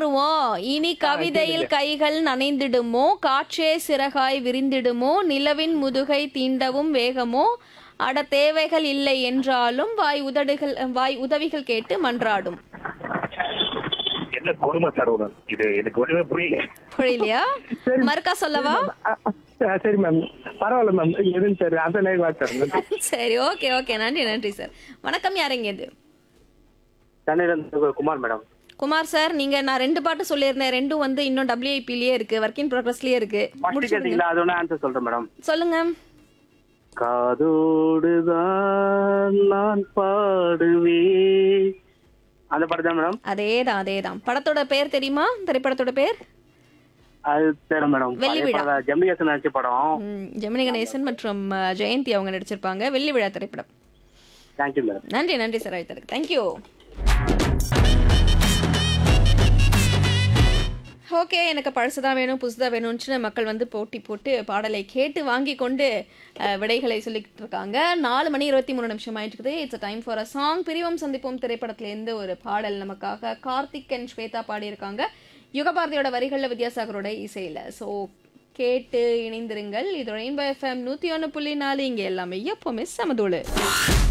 வருவோம் இனி கவிதையில் கைகள் நனைந்திடுமோ காற்றே சிறகாய் விரிந்திடுமோ நிலவின் முதுகை தீண்டவும் வேகமோ அட தேவைகள் இல்லை என்றாலும் வாய் உதடுகள் வாய் உதவிகள் கேட்டு மன்றாடும் என்ன கொடுமை சரவணன் இது எனக்கு ஒண்ணுமே புரியல புரியலையா மறுக்கா சொல்லவா அ- அ- சரி மேம் பரவாயில்ல மேம் எதுவும் சரி அந்த லைன் வாட்ஸ் சரி ஓகே ஓகே நன்றி நன்றி சார் வணக்கம் யாருங்க இது சென்னையில குமார் மேடம் குமார் சார் நீங்க நான் ரெண்டு பாட்டு சொல்லியிருந்தேன் ரெண்டும் வந்து இன்னும் டபிள்யூஐபிலேயே இருக்கு ஒர்க் இன் ப்ரோக்ரஸ்லயே இருக்கு ஃபர்ஸ்ட் முடிச்சிடுங்க. கேட்டீங்களா அது ஒன்று ஆன்சர் சொல்றேன் மேடம் சொல்லுங்க காதோடுதான் நான் பாடுவேன் அந்த பாட்டு தான் மேடம் அதேதான் அதேதான் படத்தோட பேர் தெரியுமா திரைப்படத்தோட பேர் அது தெரியும் மேடம் வெள்ளி விழா. ஜெமினிகேசன் நடிச்ச படம் ம், ஜெமினி கணேசன் மற்றும் அஹ், ஜெயந்தி அவங்க நடிச்சிருப்பாங்க வெள்ளி விழா திரைப்படம் தேங்க்யூ மேடம் நன்றி நன்றி சார் அழைத்ததுக்கு தேங்க்யூ ஓகே எனக்கு பழசுதான் வேணும் புதுசுதான் வேணும்னு மக்கள் வந்து போட்டி போட்டு பாடலை கேட்டு வாங்கி கொண்டு அஹ், விடைகளை சொல்லிக்கிட்டு இருக்காங்க நாலு மணி இருபத்தி மூணு நிமிஷம் ஆயிட்டு இருக்குது it's time for a song Pirivom Santhippom திரைப்படத்திலேருந்து ஒரு பாடல் நமக்காக கார்த்திக் அண்ட் ஸ்வேதா பாடியிருக்காங்க யுகபாரதியோட வரிகளில் வித்யாசாகரோட இசையில் ஸோ கேட்டு இணைந்திருங்கள் இது ரெயின்போ எஃப்எம் நூற்றி ஒன்று புள்ளி நாலு இங்கே எல்லாமே எப்போவுமே சமதோடு